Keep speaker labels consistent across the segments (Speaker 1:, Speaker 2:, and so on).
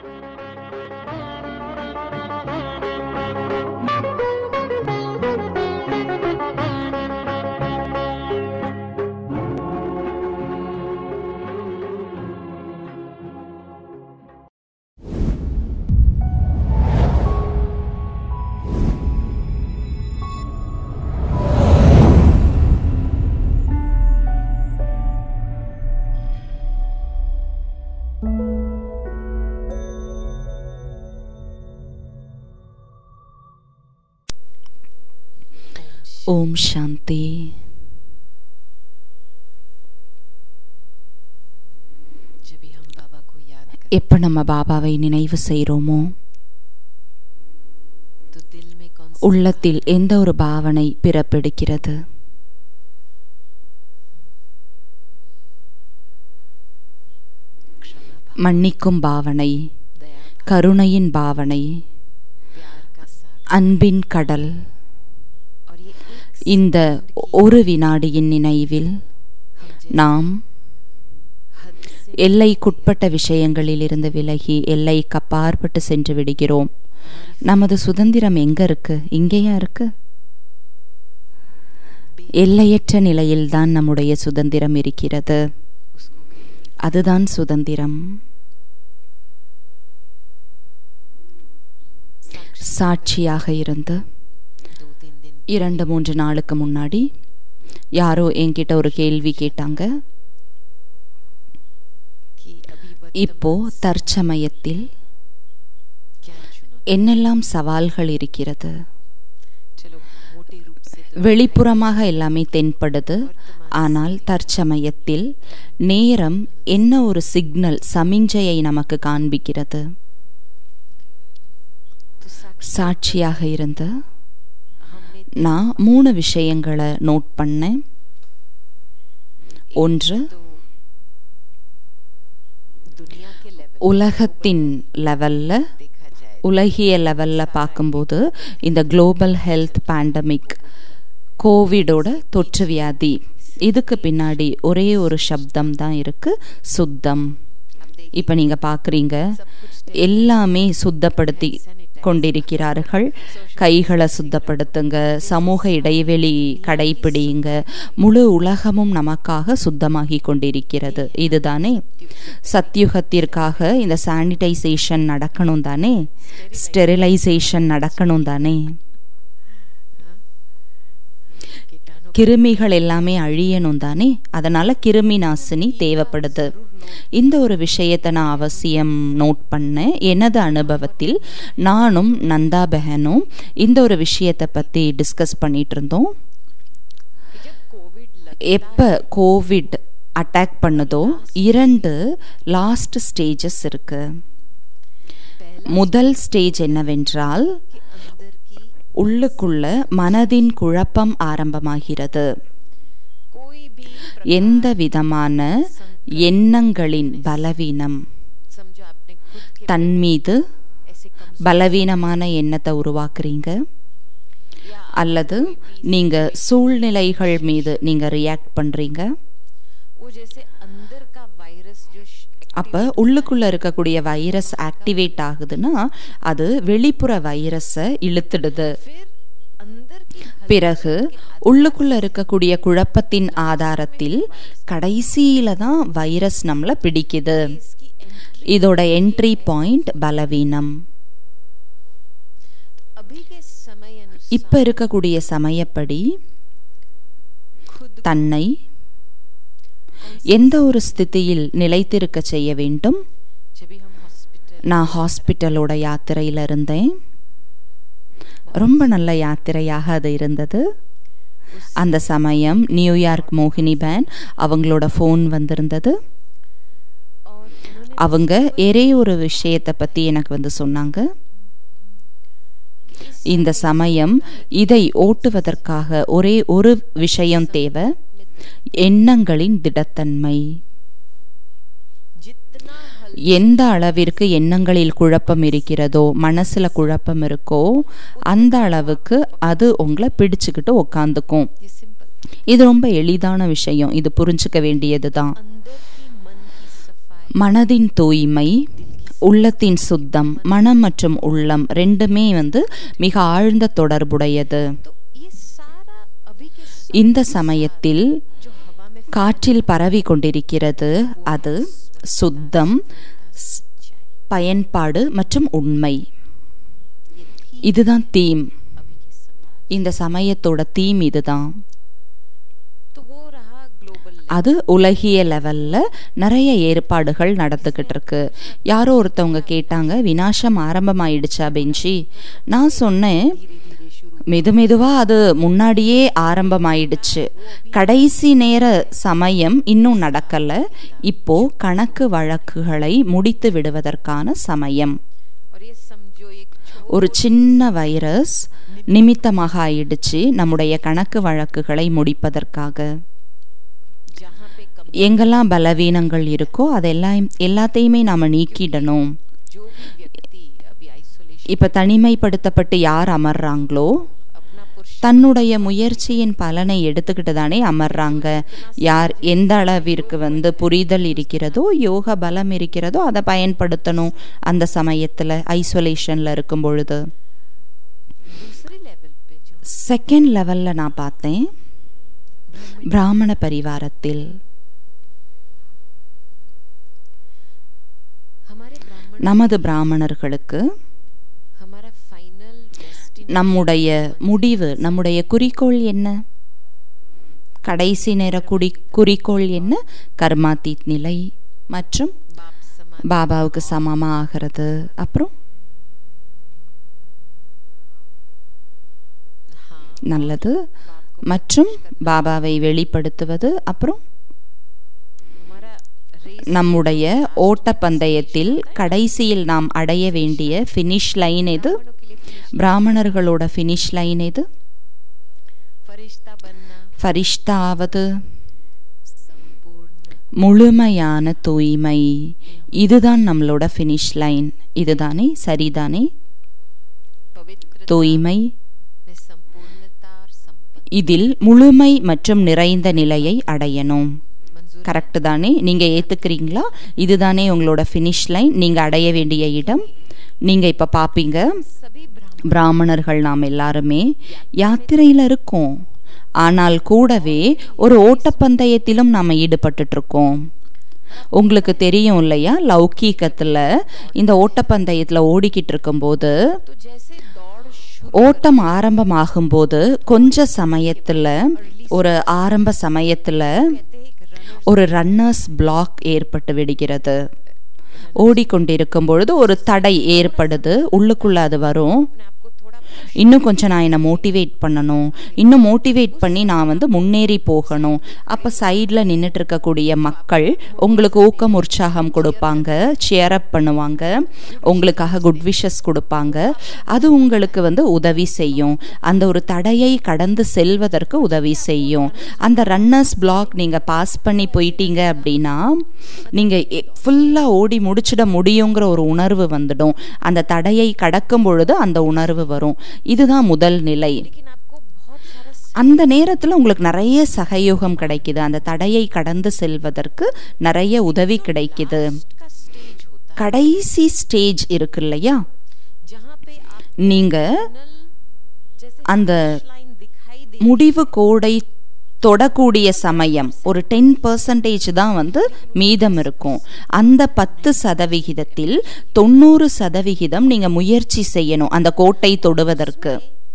Speaker 1: ஓம் சாந்தி
Speaker 2: जब भी हम बाबा को याद करते
Speaker 1: எப்போ நம்ம பாபாவை நினைவு செய்கிறோமோ
Speaker 2: तो दिल में कौन सी
Speaker 1: உள்ளத்தில் எந்த ஒரு பாவனை பிறப்பெடுக்கிறது
Speaker 2: क्षमा भाव
Speaker 1: மன்னிக்கும் பாவனை
Speaker 2: दया भाव
Speaker 1: கருணையின் பாவனை
Speaker 2: प्यार का सागर
Speaker 1: அன்பின் கடல்
Speaker 2: और ये एक
Speaker 1: இந்த ஒரு வினாடியின் நினைவில்
Speaker 2: हम जैसे
Speaker 1: நாம்
Speaker 2: हद से
Speaker 1: எல்லைக்குட்பட்ட விஷயங்களில் இருந்து விலகி எல்லைக்கு அப்பாற்பட்டு சென்று விடுகிறோம் நமது சுதந்திரம் எங்க இருக்கு இங்கேயா இருக்கு எல்லையற்ற நிலையில்தான் நம்முடைய சுதந்திரம் இருக்கிறது
Speaker 2: उसको कहिए
Speaker 1: அதுதான் சுதந்திரம் சாட்சியாக இருந்து
Speaker 2: दो तीन दिन
Speaker 1: இரண்டு மூன்று நாளுக்கு முன்னாடி யாரோ என்கிட்ட ஒரு கேள்வி கேட்டாங்க
Speaker 2: कि अभी
Speaker 1: இப்போ
Speaker 2: वर्तमान
Speaker 1: தற்சமயத்தில்
Speaker 2: क्या चुनौती
Speaker 1: என்னெல்லாம் சவால்கள் இருக்கிறது
Speaker 2: चलो मोटे रूप से तो
Speaker 1: வெளிப்புறமாக எல்லாமே தென்படுது ஆனால் தற்சமயத்தில் நேரம் என்ன ஒரு சிக்னல் சமிஞ்சையை நமக்கு காண்பிக்கிறது
Speaker 2: तो साक्षी
Speaker 1: சாட்சியாக இருந்து
Speaker 2: हमने
Speaker 1: நான் மூணு விஷயங்களை நோட் பண்ணேன் ஒன்று
Speaker 2: तो दुनिया के लेवल
Speaker 1: உலகத்தின் லெவல்ல
Speaker 2: देखा जाए
Speaker 1: உலகிய லெவல்ல பார்க்கும்போது இந்த குளோபல் ஹெல்த் பேண்டமிக் கோவிடோட தொற்று வியாதி இதுக்கு பின்னாடி ஒரே ஒரு சப்தம் தான் இருக்கு சுத்தம்
Speaker 2: अब देखिए
Speaker 1: இப்போ நீங்க பார்க்குறீங்க
Speaker 2: सब कुछ
Speaker 1: எல்லாமே சுத்தப்படுத்தி கொண்டிருக்கிறார்கள் கைகளை சுத்தப்படுத்துங்க சமூக இடைவெளி கடைபிடியுங்க முழு உலகமும் நமக்காக சுத்தமாகி கொண்டிருக்கிறது இதுதானே சத்யுகத்திற்காக இந்த சானிடைசேஷன் நடக்கணும் தானே ஸ்டெரிலைசேஷன் நடக்கணும் தானே
Speaker 2: कीटाणु
Speaker 1: கிருமிகள் எல்லாமே அழியணும் தானே அதனால கிருமி நாசினி தேவைப்படுது இந்த ஒரு விஷயத்தை நான் அவசியம் நோட் பண்ணேன் எனது அனுபவத்தில் நானும் நந்தா பெஹனும் இந்த ஒரு விஷயத்தை பற்றி டிஸ்கஸ் பண்ணிட்டு இருந்தோம்
Speaker 2: कि जब कोविड लग
Speaker 1: எப்போ கோவிட் அட்டாக் பண்ணுதோ இரண்டு லாஸ்ட் ஸ்டேஜஸ் இருக்கு முதல் ஸ்டேஜ் என்னவென்றால்
Speaker 2: के अंदर की
Speaker 1: உள்ளுக்குள்ள மனதின் குழப்பம் ஆரம்பமாகிறது
Speaker 2: कोई भी
Speaker 1: எந்த விதமான எண்ணங்களின் பலவீனம்
Speaker 2: समझो आपने खुद के
Speaker 1: தன் மீது
Speaker 2: ऐसे कम
Speaker 1: பலவீனமான எண்ணத்தை உருவாக்குறீங்க
Speaker 2: या
Speaker 1: அல்லது நீங்க சூழ்நிலைகள் மீது நீங்க ரியாக்ட் பண்றீங்க
Speaker 2: वो जैसे अंदर का वायरस जो श-
Speaker 1: அப்ப உள்ளுக்குள்ள இருக்கக்கூடிய வைரஸ் ஆக்டிவேட் ஆகுதுன்னா அது வெளிப்புற வைரஸை இழுத்துடுது
Speaker 2: फिर अंदर की हल-
Speaker 1: பிறகு உள்ளுக்குள்ள இருக்கக்கூடிய குழப்பத்தின் ஆதாரத்தில் கடைசியில தான் வைரஸ் நம்மளை பிடிக்குது
Speaker 2: इसकी एंट्री
Speaker 1: இதோட என்ட்ரி பாயிண்ட் பலவீனம்
Speaker 2: अभी के समय अनुसार
Speaker 1: இப்ப இருக்கக்கூடிய சமயப்படி
Speaker 2: खुद
Speaker 1: தன்னை எந்த ஒரு ஸ்திதியில் நிலைத்திருக்க செய்ய வேண்டும்
Speaker 2: जब भी हम हॉस्पिटल
Speaker 1: நான் ஹாஸ்பிட்டலோட யாத்திரையில் இருந்தேன் ரொம்ப நல்ல யாத்திரையாக அது இருந்தது அந்த சமயம் நியூயார்க் மோகினி பேன் அவங்களோட ஃபோன் வந்திருந்தது
Speaker 2: और उन्होंने
Speaker 1: அவங்க ஒரே ஒரு விஷயத்தை பற்றி எனக்கு வந்து சொன்னாங்க இந்த சமயம் இதை ஓட்டுவதற்காக ஒரே ஒரு விஷயம் தேவை எண்ணங்களின் திடத்தன்மை
Speaker 2: जितना हल
Speaker 1: எந்த அளவிற்கு எண்ணங்களில் குழப்பம் இருக்கிறதோ மனசுல குழப்பம் இருக்கோ அந்த அளவுக்கு அது உங்களை பிடிச்சுக்கிட்டு உக்காந்துக்கும்
Speaker 2: ये सिंपल
Speaker 1: இது ரொம்ப எளிதான விஷயம் இது புரிஞ்சுக்க வேண்டியதுதான்
Speaker 2: अंदर की मन की सफाई
Speaker 1: மனதின் தூய்மை உள்ளத்தின் சுத்தம் மனம் மற்றும் உள்ளம் ரெண்டுமே வந்து மிக ஆழ்ந்த தொடர்புடையது
Speaker 2: तो ये सारा अभी के स-
Speaker 1: இந்த சமயத்தில்
Speaker 2: जो हवा में
Speaker 1: காற்றில் பரவி கொண்டிருக்கிறது அது சுத்தம் ஸ்- பயன்பாடு மற்றும் உண்மை இதுதான் தீம்
Speaker 2: अभी के समय
Speaker 1: இந்த சமயத்தோட தீம் இதுதான்
Speaker 2: तो वो रहा ग्लोबल
Speaker 1: அது உலகிய லெவல்ல நிறைய ஏற்பாடுகள் நடந்துக்கிட்டு இருக்கு யாரோ ஒருத்தவங்க கேட்டாங்க வினாசம் ஆரம்பமாயிடுச்சா பெஞ்சி நான் சொன்னேன்
Speaker 2: धीरे धीरे शुरू
Speaker 1: மெது மெதுவா அது முன்னாடியே ஆரம்பமாயிடுச்சு கடைசி நேர சமயம் இன்னும் நடக்கல இப்போ கணக்கு வழக்குகளை முடித்து விடுவதற்கான சமயம்
Speaker 2: और ये समझो एक छोटा
Speaker 1: ஒரு சின்ன வைரஸ் நிமித்தமாக ஆயிடுச்சு நம்முடைய கணக்கு வழக்குகளை முடிப்பதற்காக
Speaker 2: जहाँ पे कम
Speaker 1: எங்கெல்லாம் பலவீனங்கள் இருக்கோ அதெல்லாம் எல்லாத்தையுமே நாம நீக்கிடணும்
Speaker 2: जो भी व्यक्ति अभी आइसोलेशन
Speaker 1: இப்ப தனிமைப்படுத்தப்பட்டு யார் அமர்றாங்களோ
Speaker 2: अपना पुरुष
Speaker 1: தன்னுடைய முயற்சியின் பலனை எடுத்துக்கிட்டு தானே அமர்றாங்க யார் எந்த அளவிற்கு வந்து புரிதல் இருக்கிறதோ யோக பலம் இருக்கிறதோ அதை பயன்படுத்தணும் அந்த சமயத்துல ஐசோலேஷன்ல இருக்கும் பொழுது
Speaker 2: दूसरे लेवल पे जो
Speaker 1: செகண்ட் லெவல்ல நான் பார்த்தேன் பிராமண பரிவாரத்தில்
Speaker 2: हमारे ब्राह्मण
Speaker 1: நமது பிராமணர்களுக்கு
Speaker 2: हमारा फाइनल डेस्टिनी
Speaker 1: நம்முடைய முடிவு நம்முடைய குறிக்கோள் என்ன கடைசி நேர குடி குறிக்கோள் என்ன கர்மாத்தீத் நிலை மற்றும்
Speaker 2: बाप समान
Speaker 1: பாபாவுக்கு சமமா ஆகிறது அப்புறம்
Speaker 2: हाँ
Speaker 1: நல்லது மற்றும் பாபாவை வெளிப்படுத்துவது அப்புறம்
Speaker 2: हमारा रेस
Speaker 1: நம்முடைய ஓட்டப்பந்தயத்தில் கடைசியில் நாம் அடைய வேண்டிய ஃபினிஷ் லைன் எது
Speaker 2: ब्राह्मणों के लिए finish
Speaker 1: பிராமணர்களோட ஃபினிஷ் லைன் எது
Speaker 2: फरिश्ता बनना
Speaker 1: ஃபரிஷ்தா ஆவது
Speaker 2: संपूर्ण
Speaker 1: முழுமையான தூய்மை இதுதான் நம்மளோட ஃபினிஷ் லைன் இதுதானே சரிதானே
Speaker 2: पवित्र
Speaker 1: தூய்மை
Speaker 2: में संपूर्णता और संपन्न
Speaker 1: இதில் முழுமை மற்றும் நிறைந்த நிலையை அடையணும்
Speaker 2: मंजूर
Speaker 1: கரெக்டு தானே நீங்க ஏத்துக்கிறீங்களா இதுதானே உங்களோட ஃபினிஷ் லைன் நீங்க அடைய வேண்டிய இடம் நீங்க இப்ப பாப்பீங்க
Speaker 2: सभी ब्राह्मण
Speaker 1: பிராமணர்கள் நாம் எல்லாருமே யாத்திரையில இருக்கோம் ஆனால் கூடவே ஒரு ஓட்டப்பந்தயத்திலும் நாம ஈடுபட்டுட்டு இருக்கோம் உங்களுக்கு தெரியும் இல்லையா லௌகீகத்துல இந்த ஓட்டப்பந்தயத்துல ஓடிக்கிட்டு இருக்கும்போது
Speaker 2: तो जैसे दौड़ शुरू
Speaker 1: ஓட்டம் ஆரம்பமாகும்போது கொஞ்ச சமயத்துல ஒரு ஆரம்ப சமயத்துல
Speaker 2: कहते हैं एक रनर
Speaker 1: ஒரு ரன்னர்ஸ் பிளாக் ஏற்பட்டு விடுகிறது ஓடிக்கொண்டிருக்கும் பொழுது ஒரு தடை ஏற்படுது உள்ளுக்குள்ள அது வரும்
Speaker 2: अपने आप को थोड़ा push
Speaker 1: இன்னும் கொஞ்சம் நான் என்னை மோட்டிவேட் பண்ணணும் இன்னும் மோட்டிவேட் பண்ணி நான் வந்து முன்னேறி போகணும் அப்போ சைடில் நின்றுட்டு இருக்கக்கூடிய மக்கள் உங்களுக்கு ஊக்கம் உற்சாகம் கொடுப்பாங்க cheer up பண்ணுவாங்க உங்களுக்காக குட் விஷஸ் கொடுப்பாங்க அது உங்களுக்கு வந்து உதவி செய்யும் அந்த ஒரு தடையை கடந்து செல்வதற்கு உதவி செய்யும் அந்த ரன்னர்ஸ் பிளாக் நீங்கள் பாஸ் பண்ணி போயிட்டீங்க அப்படின்னா நீங்கள் ஃபுல்லாக ஓடி முடிச்சிட முடியுங்கிற ஒரு உணர்வு வந்துடும் அந்த தடையை கடக்கும் பொழுது அந்த உணர்வு வரும் இதுதான் முதல் நிலை
Speaker 2: लेकिन आपको बहुत सारा स-
Speaker 1: அந்த நேரத்தில் உங்களுக்கு நிறைய சகயோகம் கிடைக்குது அந்த தடையை கடந்து செல்வதற்கு நிறைய உதவி கிடைக்குது
Speaker 2: का स्टेज होता
Speaker 1: கடைசி ஸ்டேஜ் இருக்கு இல்லையா
Speaker 2: है जहाँ पे आप
Speaker 1: நீங்க
Speaker 2: tunnel जैसे
Speaker 1: அந்த
Speaker 2: लाइन दिखाई दे
Speaker 1: முடிவு கோடை தொடக்கூடிய சமயம் ஒரு டென் பர்சன்டேஜ் தான் வந்து மீதம் இருக்கும் அந்த பத்து சதவிகிதத்தில் தொண்ணூறு சதவிகிதம் நீங்க முயற்சி செய்யணும் அந்த கோட்டை தொடுவதற்கு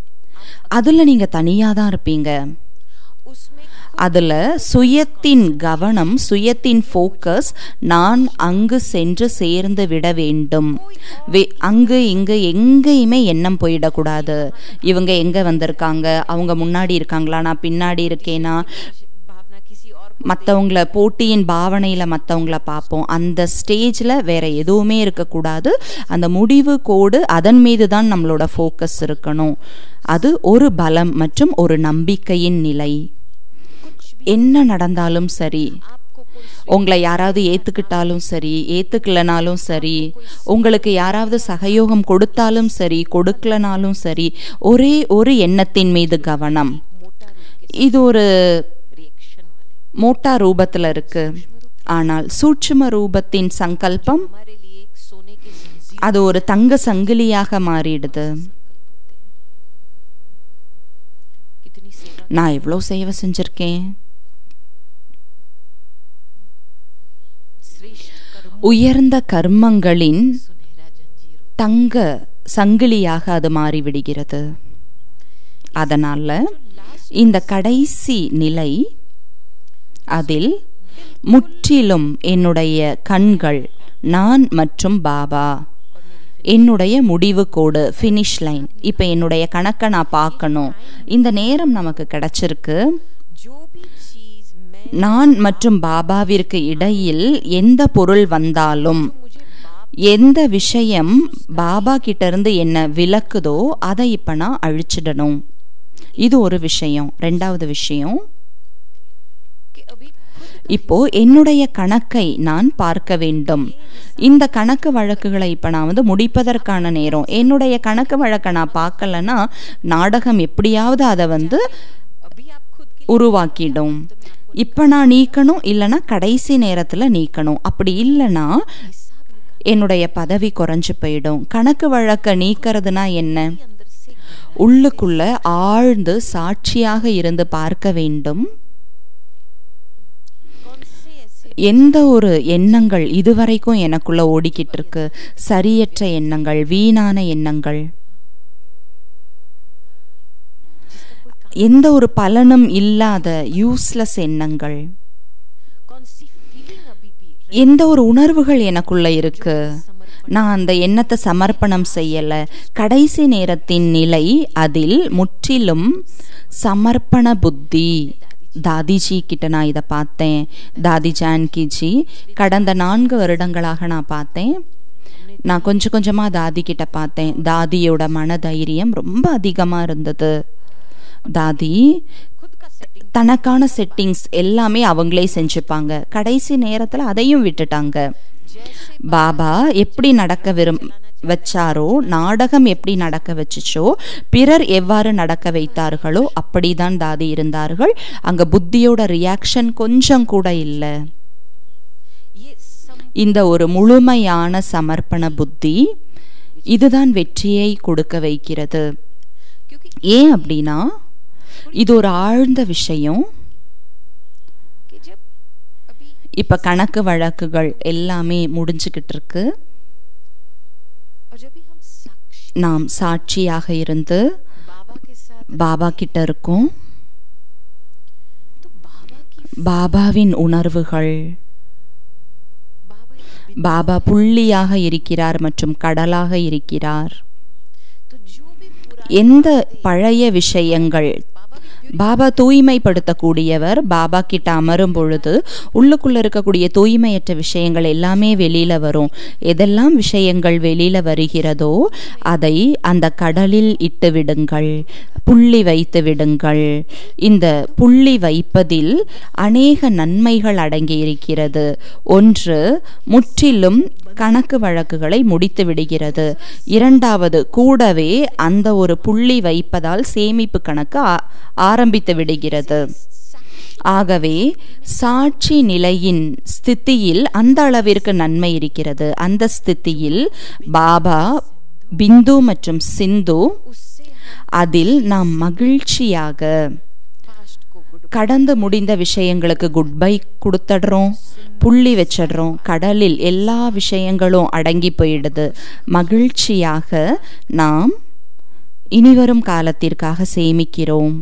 Speaker 1: அதுல நீங்க தனியா தான் இருப்பீங்க
Speaker 2: उसमें
Speaker 1: அதுல சுயத்தின் கவனம் சுயத்தின் ஃபோக்கஸ் நான் அங்கு சென்று சேர்ந்து விட வேண்டும் வே- அங்கு இங்கு எங்கேயுமே எண்ணம் போயிடக்கூடாது இவங்க எங்க வந்திருக்காங்க அவங்க முன்னாடி இருக்காங்களா நான் பின்னாடி இருக்கேனா
Speaker 2: भावना किसी और को
Speaker 1: மற்றவங்கள போட்டியின் பாவனையில் மற்றவங்கள பார்ப்போம் அந்த ஸ்டேஜில் வேற எதுவுமே இருக்கக்கூடாது அந்த முடிவு கோடு அதன் மீது தான் நம்மளோட ஃபோக்கஸ் இருக்கணும் அது ஒரு பலம் மற்றும் ஒரு நம்பிக்கையின் நிலை
Speaker 2: कुछ भी
Speaker 1: என்ன நடந்தாலும் சரி
Speaker 2: आपको कोई
Speaker 1: உங்களை யாராவது ஏத்துக்கிட்டாலும் சரி ஏத்துக்கலனாலும் சரி உங்களுக்கு யாராவது சகயோகம் கொடுத்தாலும் சரி கொடுக்கலனாலும் சரி ஒரே ஒரு எண்ணத்தின் மீது கவனம்
Speaker 2: मोटा रूप
Speaker 1: இது ஒரு
Speaker 2: के रिएक्शन वाले
Speaker 1: மோட்டா ரூபத்துல இருக்கு ஆனால் சூட்சும ரூபத்தின் சங்கல்பம்
Speaker 2: हमारे लिए एक सोने के
Speaker 1: அது ஒரு தங்க சங்கிலியாக மாறிடுது
Speaker 2: कितनी सेवा
Speaker 1: நான் எவ்வளோ சேவை செஞ்சிருக்கேன்
Speaker 2: श्रेष्ठ कर्म
Speaker 1: உயர்ந்த கர்மங்களின்
Speaker 2: सुनहरा जंजीर
Speaker 1: தங்க சங்கிலியாக அது மாறிவிடுகிறது அதனால இந்த கடைசி நிலை அதில் முற்றிலும் என்னுடைய கண்கள் நான் மற்றும் பாபா என்னுடைய முடிவு கோடு ஃபினிஷ் லைன் இப்போ என்னுடைய கணக்கை நான் பார்க்கணும் இந்த நேரம் நமக்கு கிடைச்சிருக்கு
Speaker 2: जो भी चीज मैं
Speaker 1: நான் மற்றும் பாபாவிற்கு இடையில் எந்த பொருள் வந்தாலும்
Speaker 2: मुझे बाप
Speaker 1: எந்த விஷயம் பாபா கிட்ட இருந்து என்ன விலக்குதோ அதை இப்ப நான் அழிச்சிடணும் இது ஒரு விஷயம் ரெண்டாவது விஷயம்
Speaker 2: के अभी खुद
Speaker 1: இப்போ என்னுடைய கணக்கை நான் பார்க்க வேண்டும் இந்த கணக்கு வழக்குகளை இப்ப நான் வந்து முடிப்பதற்கான நேரம் என்னுடைய கணக்கு வழக்கை நான் பார்க்கலன்னா நாடகம் எப்படியாவது அதை வந்து
Speaker 2: अभी आप खुद की
Speaker 1: உருவாக்கிடும் இப்ப நான் நீக்கணும் இல்லைன்னா கடைசி நேரத்துல நீக்கணும் அப்படி இல்லைன்னா என்னுடைய பதவி குறைஞ்சு போயிடும் கணக்கு வழக்க நீக்கிறதுனா என்ன
Speaker 2: अंदर से
Speaker 1: உள்ளுக்குள்ள ஆழ்ந்து சாட்சியாக இருந்து பார்க்க வேண்டும்
Speaker 2: कौन से ऐसे
Speaker 1: எந்த ஒரு எண்ணங்கள் இதுவரைக்கும் எனக்குள்ள ஓடிக்கிட்டு இருக்கு சரியற்ற எண்ணங்கள் வீணான எண்ணங்கள் எந்த ஒரு பலனும் இல்லாத யூஸ்லெஸ் எண்ணங்கள்
Speaker 2: कौन सी फीलिंग अभी भी
Speaker 1: எந்த ஒரு உணர்வுகள் எனக்குள்ள இருக்கு நான் அந்த எண்ணத்தை சமர்ப்பணம் செய்யல கடைசி நேரத்தின் நிலை அதில் முற்றிலும் சமர்ப்பண புத்தி தாதிஜி கிட்ட நான் இதை பார்த்தேன் தாதி ஜான்கிஜி கடந்த நான்கு வருடங்களாக நான் பார்த்தேன் நான் கொஞ்சம் கொஞ்சமா தாதி கிட்ட பார்த்தேன் தாதியோட மனதைரியம் ரொம்ப அதிகமா இருந்தது தாதி
Speaker 2: खुद का सेटिंग
Speaker 1: தனக்கான செட்டிங்ஸ் எல்லாமே அவங்களே செஞ்சுப்பாங்க கடைசி நேரத்துல அதையும் விட்டுட்டாங்க
Speaker 2: जैसे
Speaker 1: பாபா எப்படி நடக்க விரும் வச்சாரோ நாடகம் எப்படி நடக்க வச்சுச்சோ பிறர் எவ்வாறு நடக்க வைத்தார்களோ அப்படிதான் தாதி இருந்தார்கள் அங்க புத்தியோட ரியாக்ஷன் கொஞ்சம் கூட இல்லை
Speaker 2: ये सम
Speaker 1: இந்த ஒரு முழுமையான சமர்ப்பண புத்தி இதுதான் வெற்றியை கொடுக்க வைக்கிறது
Speaker 2: क्योंकि
Speaker 1: ஏன் அப்படின்னா இது ஒரு ஆழ்ந்த விஷயம்
Speaker 2: कि जब अभी
Speaker 1: இப்ப கணக்கு வழக்குகள் எல்லாமே முடிஞ்சுக்கிட்டு இருக்கு
Speaker 2: और जब भी हम साक्षी
Speaker 1: நாம் சாட்சியாக இருந்து
Speaker 2: बाबा के साथ
Speaker 1: பாபா கிட்ட இருக்கோம்
Speaker 2: तो बाबा की
Speaker 1: பாபாவின் உணர்வுகள்
Speaker 2: बाबा एक बिन-
Speaker 1: பாபா புள்ளியாக இருக்கிறார் மற்றும் கடலாக இருக்கிறார்
Speaker 2: तो जो भी पूरा
Speaker 1: எந்த பழைய விஷயங்கள்
Speaker 2: बाबा की
Speaker 1: பாபா தூய்மைப்படுத்தக்கூடியவர் பாபா கிட்ட அமரும் பொழுது உள்ளுக்குள்ள இருக்கக்கூடிய தூய்மையற்ற விஷயங்கள் எல்லாமே வெளியில வரும் எதெல்லாம் விஷயங்கள் வெளியில வருகிறதோ அதை அந்த கடலில் இட்டு விடுங்கள் புள்ளி வைத்து விடுங்கள் இந்த புள்ளி வைப்பதில் அநேக நன்மைகள் அடங்கி இருக்கிறது ஒன்று முற்றிலும் கணக்கு வழக்குகளை முடித்து விடுகிறது இரண்டாவது கூடவே அந்த ஒரு புள்ளி வைப்பதால் சேமிப்பு கணக்கு ஆ- ஆரம்பித்து விடுகிறது ஆகவே சாட்சி நிலையின் ஸ்திதியில் அந்த அளவிற்கு நன்மை இருக்கிறது அந்த ஸ்திதியில் பாபா பிந்து மற்றும் சிந்து
Speaker 2: उससे हम
Speaker 1: அதில் நாம் மகிழ்ச்சியாக
Speaker 2: पास्ट को गुड
Speaker 1: கடந்து முடிந்த விஷயங்களுக்கு குட் பை கொடுத்துடுறோம் புள்ளி வச்சிடுறோம் கடலில் எல்லா விஷயங்களும் அடங்கி போயிடுது மகிழ்ச்சியாக நாம் இனிவரும் காலத்திற்காக சேமிக்கிறோம்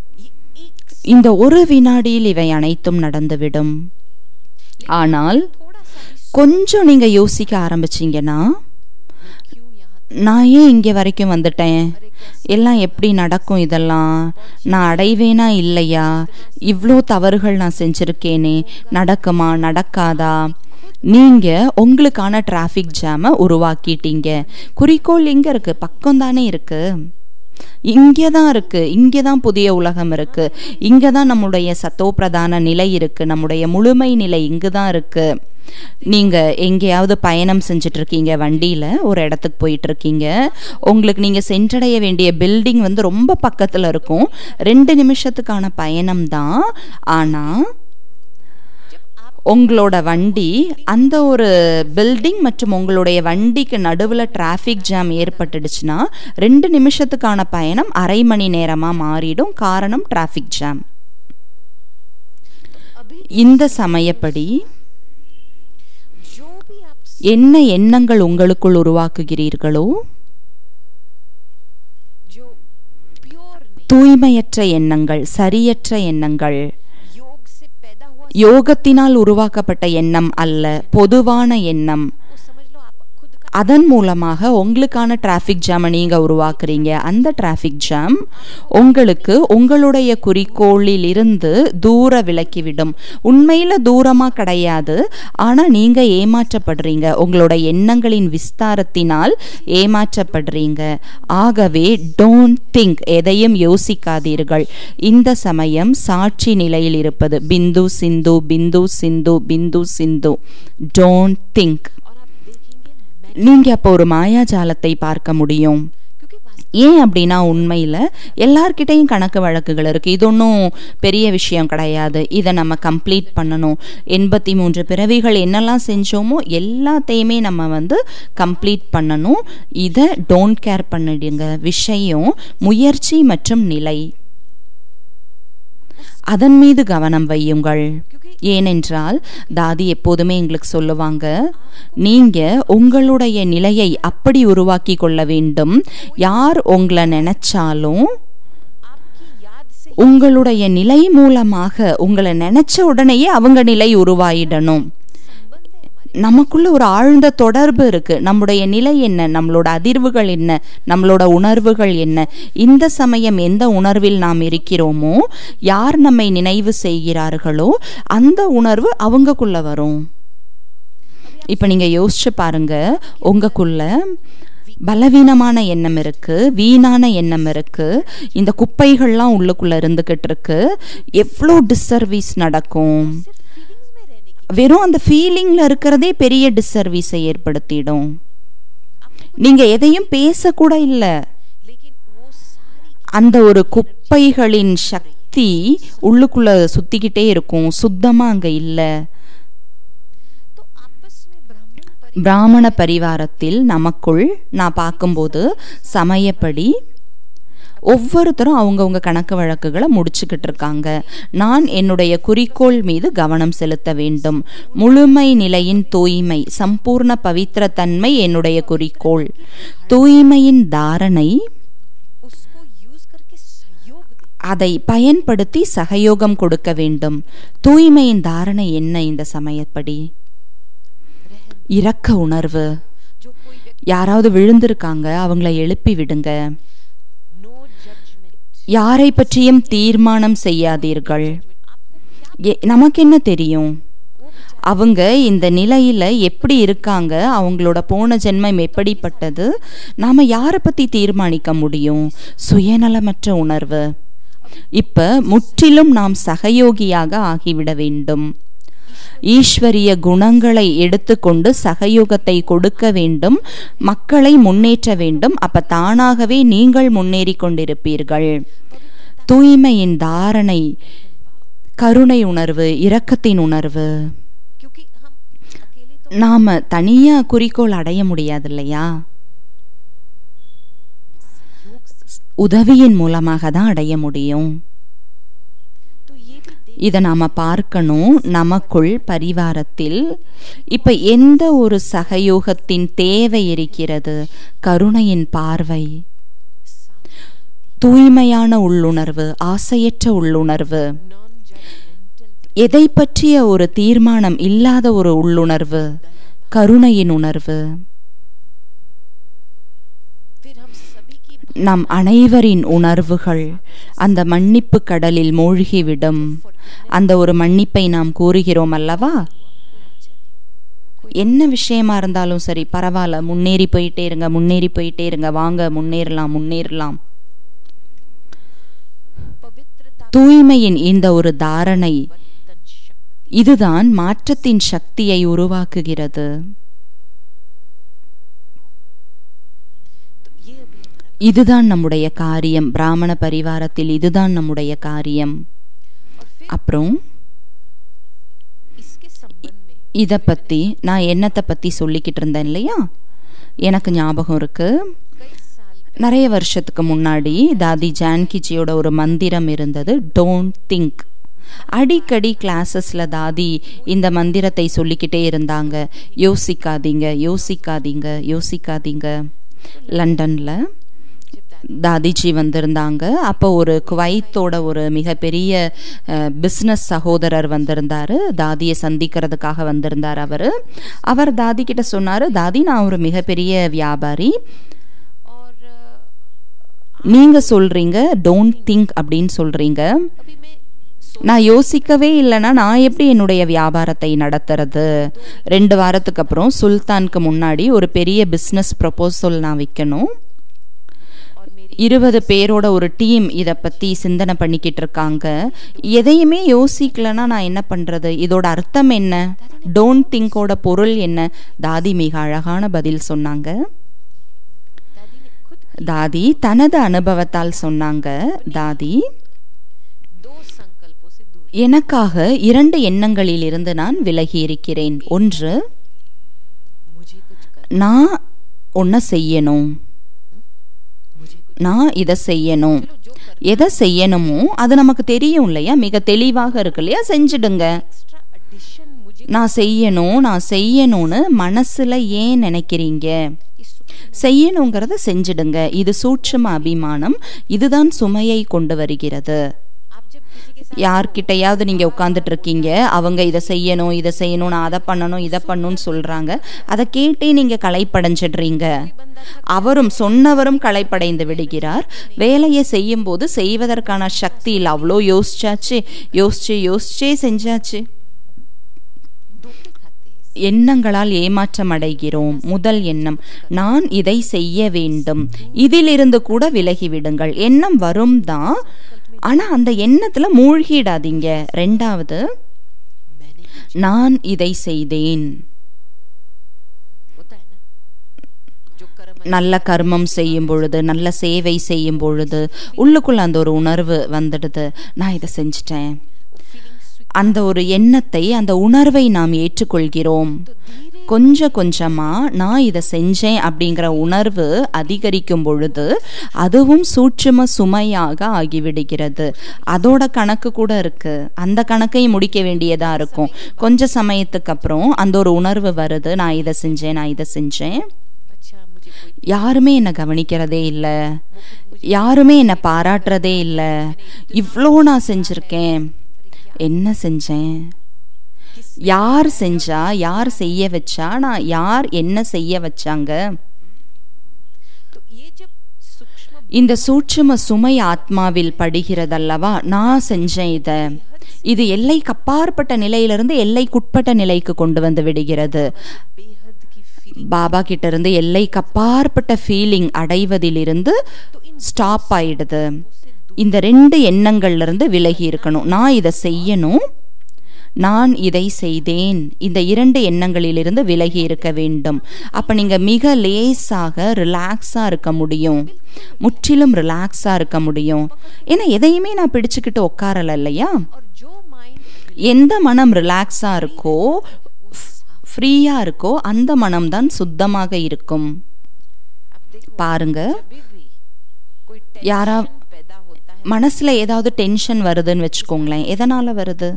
Speaker 1: இந்த ஒரு வினாடியில் இவை அனைத்தும் நடந்துவிடும் ஆனால்
Speaker 2: थोड़ा सा भी
Speaker 1: கொஞ்சம் நீங்க யோசிக்க ஆரம்பிச்சீங்கன்னா
Speaker 2: क्यों यहाँ
Speaker 1: நான் ஏன் இங்கே வரைக்கும் வந்துட்டேன் எல்லாம் எப்படி நடக்கும் இதெல்லாம் நான் அடைவேனா இல்லையா இவ்வளோ தவறுகள் நான் செஞ்சிருக்கேனே நடக்குமா நடக்காதா நீங்க உங்களுக்கான டிராஃபிக் ஜாமை உருவாக்கிட்டீங்க குறிக்கோள் எங்க இருக்கு பக்கம் தானே இருக்கு இங்கே தான் இருக்கு இங்கே தான் புதிய உலகம் இருக்கு இங்கே தான் நம்முடைய சத்தோப்பிரதான நிலை இருக்கு நம்முடைய முழுமை நிலை இங்கு தான் இருக்கு நீங்க எங்கேயாவது பயணம் செஞ்சுட்டு இருக்கீங்க வண்டியில ஒரு இடத்துக்கு போயிட்டு இருக்கீங்க உங்களுக்கு நீங்க சென்றடைய வேண்டிய பில்டிங் வந்து ரொம்ப பக்கத்துல இருக்கும் ரெண்டு நிமிஷத்துக்கான பயணம் தான் ஆனா உங்களோட வண்டி அந்த ஒரு பில்டிங் மற்றும் உங்களுடைய வண்டிக்கு நடுவில் டிராஃபிக் ஜாம் ஏற்பட்டுடுச்சுன்னா ரெண்டு நிமிஷத்துக்கான பயணம் அரை மணி நேரமாக மாறிடும் காரணம் டிராஃபிக் ஜாம்
Speaker 2: अभी
Speaker 1: இந்த சமயப்படி
Speaker 2: जो भी आप
Speaker 1: என்ன எண்ணங்கள் உங்களுக்குள் உருவாக்குகிறீர்களோ
Speaker 2: जो प्योर नहीं
Speaker 1: தூய்மையற்ற எண்ணங்கள் சரியற்ற எண்ணங்கள்
Speaker 2: योग से पैदा हुआ
Speaker 1: யோகத்தினால் உருவாக்கப்பட்ட எண்ணம் அல்ல பொதுவான எண்ணம்
Speaker 2: वो समझ लो आप खुद का
Speaker 1: அதன் மூலமாக உங்களுக்கான டிராஃபிக் ஜாமை நீங்கள் உருவாக்குறீங்க அந்த டிராஃபிக் ஜாம் உங்களுக்கு உங்களுடைய குறிக்கோளில் இருந்து தூர விலக்கிவிடும் உண்மையில் தூரமாக கிடையாது ஆனால் நீங்கள் ஏமாற்றப்படுறீங்க உங்களோட எண்ணங்களின் விஸ்தாரத்தினால் ஏமாற்றப்படுறீங்க ஆகவே டோன்ட் திங்க் எதையும் யோசிக்காதீர்கள் இந்த சமயம் சாட்சி நிலையில் இருப்பது பிந்து சிந்து பிந்து சிந்து பிந்து சிந்து டோன்ட் திங்க்
Speaker 2: और आप देखेंगे मैं
Speaker 1: நீங்க அப்போ ஒரு மாயாஜாலத்தை பார்க்க முடியும்
Speaker 2: क्योंकि वास्तव
Speaker 1: ஏன் அப்படின்னா உண்மையில் எல்லார்கிட்டையும் கணக்கு வழக்குகள் இருக்குது இது ஒன்றும் பெரிய விஷயம் கிடையாது இதை நம்ம கம்ப்ளீட் பண்ணணும் எண்பத்தி மூன்று பிறவிகள் என்னெல்லாம் செஞ்சோமோ எல்லாத்தையுமே நம்ம வந்து கம்ப்ளீட் பண்ணணும் இதை டோன்ட் கேர் பண்ணிடுங்க விஷயம் முயற்சி மற்றும் நிலை அதன் மீது கவனம் வையுங்கள் ஏனென்றால் தாதி எப்போதுமே எங்களுக்கு சொல்லுவாங்க நீங்க உங்களுடைய நிலையை அப்படி உருவாக்கி கொள்ள வேண்டும் யார் உங்களை நினைச்சாலும்
Speaker 2: आपकी याद से
Speaker 1: உங்களுடைய நிலை மூலமாக உங்களை நினைச்ச உடனேயே அவங்க நிலை உருவாயிடணும்
Speaker 2: संबंध है हमारे
Speaker 1: நமக்குள்ள ஒரு ஆழ்ந்த தொடர்பு இருக்கு நம்முடைய நிலை என்ன நம்மளோட அதிர்வுகள் என்ன நம்மளோட உணர்வுகள் என்ன இந்த சமயம் எந்த உணர்வில் நாம் இருக்கிறோமோ யார் நம்மை நினைவு செய்கிறார்களோ அந்த உணர்வு அவங்கக்குள்ள வரும் இப்போ நீங்க யோசிச்சு பாருங்க உங்களுக்குள்ள பலவீனமான எண்ணம் இருக்கு வீணான எண்ணம் இருக்கு இந்த குப்பைகள்லாம் உள்ளுக்குள்ள இருந்துகிட்டு இருக்கு எவ்வளோ டிஸ்சர்வீஸ் நடக்கும்
Speaker 2: फीलिंग्स में रहने की
Speaker 1: வெறும் அந்த ஃபீலிங்ல இருக்கிறதே பெரிய டிஸ்சர்வீஸை ஏற்படுத்திடும் நீங்க எதையும் பேசக்கூட இல்லை
Speaker 2: लेकिन वो सारी
Speaker 1: அந்த ஒரு குப்பைகளின் சக்தி உள்ளுக்குள்ள சுத்திக்கிட்டே இருக்கும் சுத்தமா அங்க இல்லை
Speaker 2: तो आपस में ब्राह्मण परि
Speaker 1: பிராமண பரிவாரத்தில் நமக்குள் நான் பார்க்கும்போது சமயப்படி ஒவ்வொருத்தரும் அவங்கவுங்க கணக்கு வழக்குகளை முடிச்சுக்கிட்டு இருக்காங்க நான் என்னுடைய குறிக்கோள் மீது கவனம் செலுத்த வேண்டும் முழுமை நிலையின் தூய்மை சம்பூர்ண பவித்திரத்தன்மை என்னுடைய குறிக்கோள் தூய்மையின் தாரணை
Speaker 2: उसको यूज करके सहयोग दे
Speaker 1: அதை பயன்படுத்தி சகயோகம் கொடுக்க வேண்டும் தூய்மையின் தாரணை என்ன இந்த சமயப்படி இரக்க உணர்வு
Speaker 2: जो कोई व्यक्ति
Speaker 1: யாராவது விழுந்திருக்காங்க அவங்கள எழுப்பி விடுங்க
Speaker 2: नो जजमेंट
Speaker 1: யாரை பற்றியும் தீர்மானம் செய்யாதீர்கள்
Speaker 2: आपको क्या
Speaker 1: எ- நமக்கு என்ன தெரியும்
Speaker 2: वो विचार
Speaker 1: அவங்க இந்த நிலையில எப்படி இருக்காங்க அவங்களோட போன ஜென்மம் எப்படிப்பட்டது நாம யாரை பத்தி தீர்மானிக்க முடியும் சுயநலமற்ற உணர்வு இப்ப முற்றிலும் நாம் சகயோகியாக ஆகிவிட வேண்டும் ஈஸ்வரிய குணங்களை எடுத்துக்கொண்டு சகயோகத்தை கொடுக்க வேண்டும் மக்களை முன்னேற்ற வேண்டும் அப்ப தானாகவே நீங்கள் முன்னேறி கொண்டிருப்பீர்கள் தூய்மையின் தாரணை கருணை உணர்வு இரக்கத்தின் உணர்வு
Speaker 2: क्योंकि हम अकेले तो
Speaker 1: நாம தனியா குறிக்கோள் அடைய முடியாது இல்லையா
Speaker 2: योग से
Speaker 1: உதவியின் மூலமாக தான் அடைய முடியும்
Speaker 2: तो ये भी देख
Speaker 1: இதை நாம பார்க்கணும் நமக்குள் பரிவாரத்தில் இப்ப எந்த ஒரு சகயோகத்தின் தேவை இருக்கிறது கருணையின் பார்வை தூய்மையான உள்ளுணர்வு ஆசையற்ற உள்ளுணர்வு
Speaker 2: नॉन जजमेंटल
Speaker 1: எதை பற்றிய ஒரு தீர்மானம் இல்லாத ஒரு உள்ளுணர்வு கருணையின் உணர்வு
Speaker 2: फिर हम सभी की
Speaker 1: நம் அனைவரின் உணர்வுகள் அந்த மன்னிப்பு கடலில் மூழ்கிவிடும் அந்த ஒரு மன்னிப்பை நாம் கூறுகிறோம் அல்லவா என்ன விஷயமா இருந்தாலும் சரி பரவாயில்ல முன்னேறி போயிட்டே இருங்க முன்னேறி போயிட்டே இருங்க வாங்க முன்னேறலாம் முன்னேறலாம்
Speaker 2: पवित्रता
Speaker 1: தூய்மையின் இந்த ஒரு தாரணை
Speaker 2: तन शक्ति
Speaker 1: இதுதான் மாற்றத்தின் சக்தியை உருவாக்குகிறது
Speaker 2: तो ये अभी हमारा
Speaker 1: இதுதான் நம்முடைய காரியம் பிராமண பரிவாரத்தில் இதுதான் நம்முடைய காரியம்
Speaker 2: और फिर
Speaker 1: அப்புறம்
Speaker 2: इसके संबंध
Speaker 1: இதை பற்றி நான் என்னத்தை பற்றி சொல்லிக்கிட்டு இருந்தேன் இல்லையா எனக்கு ஞாபகம் இருக்குது
Speaker 2: कई साल
Speaker 1: நிறைய வருஷத்துக்கு முன்னாடி தாதி ஜான்கிஜியோட ஒரு மந்திரம் இருந்தது டோன்ட் திங்க் அடிக்கடி கிளாஸஸில் தாதி இந்த மந்திரத்தை சொல்லிக்கிட்டே இருந்தாங்க யோசிக்காதீங்க யோசிக்காதீங்க யோசிக்காதீங்க லண்டனில் தாதிஜி வந்திருந்தாங்க அப்போ ஒரு குவைத்தோட ஒரு மிகப்பெரிய பிஸ்னஸ் சகோதரர் வந்திருந்தார் தாதியை சந்திக்கிறதுக்காக வந்திருந்தார் அவர் அவர் தாதி கிட்ட சொன்னார் தாதி நான் ஒரு மிகப்பெரிய வியாபாரி
Speaker 2: और अ,
Speaker 1: நீங்க சொல்றீங்க டோன்ட் திங்க் அப்படின்னு சொல்றீங்க
Speaker 2: अभी मैं सो
Speaker 1: நான் யோசிக்கவே இல்லைன்னா நான் எப்படி என்னுடைய வியாபாரத்தை நடத்துறது ரெண்டு வாரத்துக்கு அப்புறம் சுல்தானுக்கு முன்னாடி ஒரு பெரிய பிஸ்னஸ் ப்ரொபோசல் நான் வைக்கணும்
Speaker 2: और मेरी
Speaker 1: இருபது பேரோட ஒரு டீம் இதை பற்றி சிந்தனை பண்ணிக்கிட்டு இருக்காங்க எதையுமே யோசிக்கலன்னா நான் என்ன பண்ணுறது இதோட அர்த்தம் என்ன டோன்ட் திங்கோட பொருள் என்ன தாதி மிக அழகான பதில் சொன்னாங்க
Speaker 2: दादी ने खुद
Speaker 1: தாதி தனது அனுபவத்தால் சொன்னாங்க தாதி
Speaker 2: दो संकल्पों से दूर
Speaker 1: எனக்காக இரண்டு எண்ணங்களில் இருந்து நான் விலகி இருக்கிறேன் ஒன்று
Speaker 2: मुझे कुछ कर
Speaker 1: நான் ஒன்றை செய்யணும்
Speaker 2: मुझे कुछ
Speaker 1: நான் இதை செய்யணும்
Speaker 2: चलो जो कर
Speaker 1: எதை செய்யணுமோ அது நமக்கு தெரியும் இல்லையா மிக தெளிவாக இருக்கு இல்லையா செஞ்சிடுங்க
Speaker 2: एक्स्ट्रा एडिशन मुझे
Speaker 1: நான் செய்யணும் நான் செய்யணும்னு மனசுல ஏன் நினைக்கிறீங்க
Speaker 2: इस सूक्ष्म
Speaker 1: செய்யணுங்கிறத செஞ்சிடுங்க இது சூட்சும அபிமானம் இதுதான் சுமையை கொண்டு வருகிறது
Speaker 2: आप जब किसी के साथ
Speaker 1: யார்கிட்டயாவது நீங்க உட்காந்துட்டு இருக்கீங்க அவங்க இதை செய்யணும் இதை செய்யணும் நான் அதை பண்ணணும் இதை பண்ணணும்னு சொல்றாங்க அதை கேட்டே நீங்க களைப்படைஞ்சிடுறீங்க அவரும் சொன்னவரும் களைப்படைந்து விடுகிறார் வேலையை செய்யும் போது செய்வதற்கான சக்தி இல்லை அவ்வளோ யோசிச்சாச்சு யோசிச்சு யோசிச்சே செஞ்சாச்சு
Speaker 2: धोखे खाते हैं
Speaker 1: எண்ணங்களால் ஏமாற்றம் அடைகிறோம் முதல் எண்ணம் நான் இதை செய்ய வேண்டும் இதிலிருந்து கூட விலகி விடுங்கள் எண்ணம் வரும் தான் ஆனா அந்த எண்ணத்துல மூழ்கிடாதீங்க ரெண்டாவது
Speaker 2: मैंने
Speaker 1: நான் இதை செய்தேன்
Speaker 2: होता है ना जो कर्म
Speaker 1: நல்ல கர்மம் செய்யும் பொழுது நல்ல சேவை செய்யும் பொழுது உள்ளுக்குள்ள அந்த ஒரு உணர்வு வந்துடுது நான் இதை செஞ்சிட்டேன்
Speaker 2: फीलिंग
Speaker 1: அந்த ஒரு எண்ணத்தை அந்த உணர்வை நாம் ஏற்றுக்கொள்கிறோம்
Speaker 2: तो धीरे
Speaker 1: கொஞ்சம் கொஞ்சமா நான் இதை செஞ்சேன் அப்படிங்கிற உணர்வு அதிகரிக்கும் பொழுது அதுவும் சூட்சும சுமையாக ஆகிவிடுகிறது அதோட கணக்கு கூட இருக்கு அந்த கணக்கை முடிக்க வேண்டியதா இருக்கும் கொஞ்ச சமயத்துக்கு அப்புறம் அந்த ஒரு உணர்வு வருது நான் இதை செஞ்சேன் நான் இதை செஞ்சேன்
Speaker 2: अच्छा मुझे कोई
Speaker 1: யாருமே என்னை கவனிக்கிறதே இல்லை யாருமே என்னை பாராட்டுறதே இல்லை இவ்வளோ நான் செஞ்சிருக்கேன் என்ன செஞ்சேன் யார் செஞ்சா யார் செய்ய வச்சா நான் யார் என்ன செய்ய வச்சாங்க
Speaker 2: तो ये जब सूक्ष्म
Speaker 1: இந்த சூட்சும சுமை ஆத்மாவில் படுகிறதல்லவா நான் செஞ்சேன் இத இது எல்லைக்கு அப்பாற்பட்ட நிலையிலிருந்து எல்லைக்குட்பட்ட நிலைக்கு கொண்டு வந்து விடுகிறது
Speaker 2: बेहद की फीलिंग
Speaker 1: பாபா கிட்ட இருந்து எல்லைக்கு அப்பாற்பட்ட ஃபீலிங் அடைவதிலிருந்து ஸ்டாப் ஆயிடுது இந்த ரெண்டு எண்ணங்கள்ல இருந்து விலகி இருக்கணும் நான் இதை செய்யணும் நான் இதை செய்தேன் இந்த இரண்டு எண்ணங்களிலிருந்து விலகி இருக்க வேண்டும் அப்ப நீங்க மிக லேசாக ரிலாக்ஸா இருக்க முடியும் முற்றிலும் ரிலாக்ஸா இருக்க முடியும் ஏன்னா எதையுமே நான் பிடிச்சுக்கிட்டு உட்காரல இல்லையா
Speaker 2: और जो माइंड
Speaker 1: எந்த மனம் ரிலாக்ஸா இருக்கோ ஃப்ரீயா இருக்கோ அந்த மனம்தான் சுத்தமாக இருக்கும்
Speaker 2: अब देखो
Speaker 1: பாருங்க
Speaker 2: कभी भी कोई
Speaker 1: யாரா
Speaker 2: टेंशन पैदा होता है
Speaker 1: மனசுல ஏதாவது டென்ஷன் வருதுன்னு வச்சுக்கோங்களேன் எதனால வருது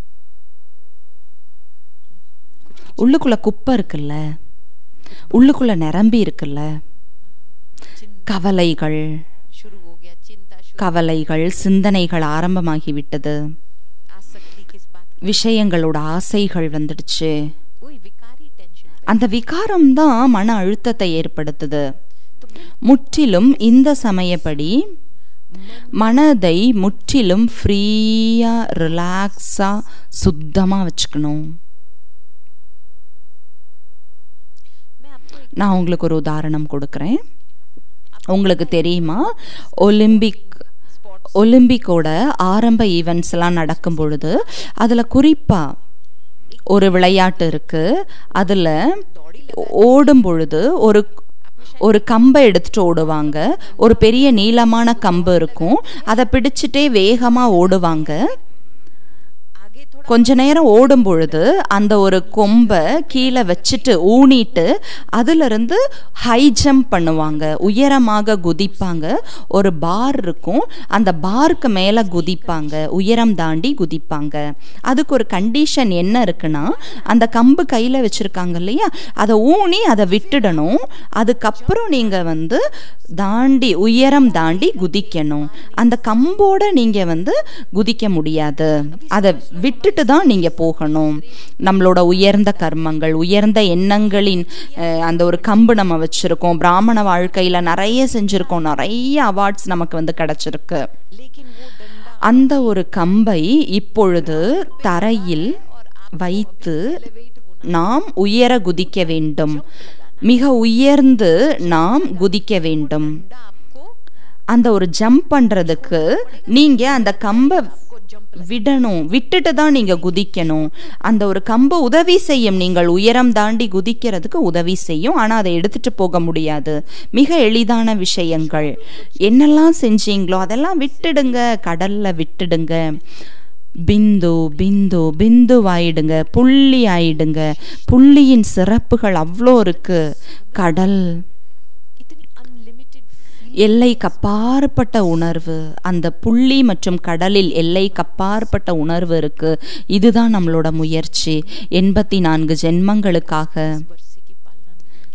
Speaker 1: உள்ளுக்குள்ள குப்பை இருக்குல்ல உள்ளுக்குள்ள நிரம்பி இருக்குல்ல கவலைகள்
Speaker 2: शुरू हो गया चिंता शुरू
Speaker 1: கவலைகள் சிந்தனைகள் ஆரம்பமாகிவிட்டது
Speaker 2: आसक्ति किस बात की
Speaker 1: விஷயங்களோட ஆசைகள் வந்துடுச்சு
Speaker 2: वही विकारी टेंशन
Speaker 1: அந்த விகாரம் தான் மன அழுத்தத்தை ஏற்படுத்துது
Speaker 2: तो बिल्कुल
Speaker 1: முற்றிலும் இந்த சமயப்படி மனதை முற்றிலும் ஃப்ரீயா ரிலாக்ஸா சுத்தமா வச்சுக்கணும்
Speaker 2: मैं आपको एक
Speaker 1: நான் உங்களுக்கு ஒரு உதாரணம் கொடுக்குறேன் உங்களுக்கு தெரியுமா ஒலிம்பிக்
Speaker 2: स्पॉट
Speaker 1: ஒலிம்பிக்கோட ஆரம்ப ஈவெண்ட்ஸ் எல்லாம் நடக்கும் பொழுது அதில் குறிப்பாக ஒரு விளையாட்டு இருக்கு அதில் ஓடும் பொழுது ஒரு ஒரு கம்பை எடுத்துட்டு ஓடுவாங்க ஒரு பெரிய நீளமான கம்பு இருக்கும் அதை பிடிச்சிட்டே வேகமாக ஓடுவாங்க
Speaker 2: आगे थोड़ा
Speaker 1: கொஞ்ச நேரம் ஓடும் பொழுது அந்த ஒரு கொம்பை கீழே வச்சுட்டு ஊனிட்டு அதிலிருந்து ஹை ஜம்ப் பண்ணுவாங்க உயரமாக குதிப்பாங்க ஒரு பார் இருக்கும் அந்த பார்க்கு மேலே குதிப்பாங்க உயரம் தாண்டி குதிப்பாங்க அதுக்கு ஒரு கண்டிஷன் என்ன இருக்குன்னா அந்த கம்பு கையில் வச்சுருக்காங்க இல்லையா அதை ஊனி அதை விட்டுடணும் அதுக்கப்புறம் நீங்கள் வந்து தாண்டி உயரம் தாண்டி குதிக்கணும் அந்த கம்போட நீங்கள் வந்து குதிக்க முடியாது அதை விட்டுட்டு தான் நீங்கள் போகணும் நம்மளோட உயர்ந்த கர்மங்கள் உயர்ந்த எண்ணங்களின் அஹ், அந்த ஒரு கம்பு நம்ம வச்சுருக்கோம் பிராமண வாழ்க்கையில் நிறைய செஞ்சுருக்கோம் நிறைய அவார்ட்ஸ் நமக்கு வந்து கிடச்சிருக்கு
Speaker 2: लेकिन वो डंडा
Speaker 1: அந்த ஒரு கம்பை இப்பொழுது தரையில் வைத்து நாம் உயர குதிக்க வேண்டும் மிக உயர்ந்து நாம் குதிக்க வேண்டும்
Speaker 2: आपको
Speaker 1: அந்த ஒரு ஜம்ப் பண்றதுக்கு நீங்க அந்த கம்பை விடணும் விட்டுட்டு தான் நீங்க குதிக்கணும் அந்த ஒரு கம்பு உதவி செய்யும் நீங்கள் உயரம் தாண்டி குதிக்கிறதுக்கு உதவி செய்யும் ஆனா அதை எடுத்துட்டு போக முடியாது மிக எளிதான விஷயங்கள் என்னெல்லாம் செஞ்சீங்களோ அதெல்லாம் விட்டுடுங்க கடல்ல விட்டுடுங்க பிந்து பிந்து பிந்து ஆயிடுங்க புள்ளி ஆயிடுங்க புள்ளியின் சிறப்புகள் அவ்வளோ இருக்கு கடல்
Speaker 2: इतनी अनलिमिटेड
Speaker 1: எல்லை கப்பாற்பட்ட உணர்வு அந்த புள்ளி மற்றும் கடலில் எல்லை கப்பாற்பட்ட உணர்வு இருக்கு இதுதான் நம்மளோட முயற்சி எண்பத்தி நான்கு ஜென்மங்களுக்காக
Speaker 2: वर्षे की पालना